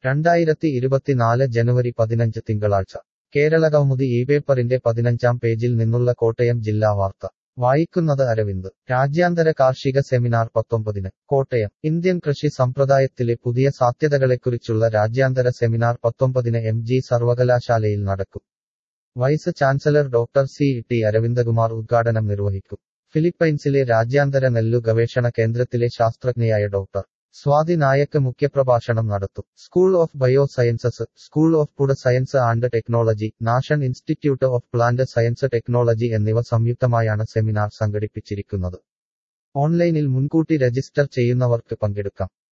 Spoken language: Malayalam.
രണ്ടായിരത്തി ഇരുപത്തിനാല് ജനുവരി പതിനഞ്ച് തിങ്കളാഴ്ച കേരളകൗമുദി ഈ പേപ്പറിന്റെ പതിനഞ്ചാം പേജിൽ നിന്നുള്ള കോട്ടയം ജില്ലാ വാർത്ത വായിക്കുന്നത് അരവിന്ദ് രാജ്യാന്തര കാർഷിക സെമിനാർ പത്തൊമ്പതിന് കോട്ടയം ഇന്ത്യൻ കൃഷി സമ്പ്രദായത്തിലെ പുതിയ സാധ്യതകളെക്കുറിച്ചുള്ള രാജ്യാന്തര സെമിനാർ പത്തൊമ്പതിന് എം ജി സർവകലാശാലയിൽ നടക്കും vice chancellor doctor C T Aravindakumar ഉദ്ഘാടനം നിർവഹിക്കും ഫിലിപ്പൈൻസിലെ രാജ്യാന്തര നെല്ലു ഗവേഷണ കേന്ദ്രത്തിലെ ശാസ്ത്രജ്ഞയായ ഡോക്ടർ സ്വാതി നായക്ക് മുഖ്യപ്രഭാഷണം നടത്തും school of bio sciences school of food science and technology nation institute of plant science technology എന്നിവ സംയുക്തമായാണ് സെമിനാർ സംഘടിപ്പിച്ചിരിക്കുന്നത് ഓൺലൈനിൽ മുൻകൂട്ടി രജിസ്റ്റർ ചെയ്യുന്നവർക്ക് പങ്കെടുക്കാം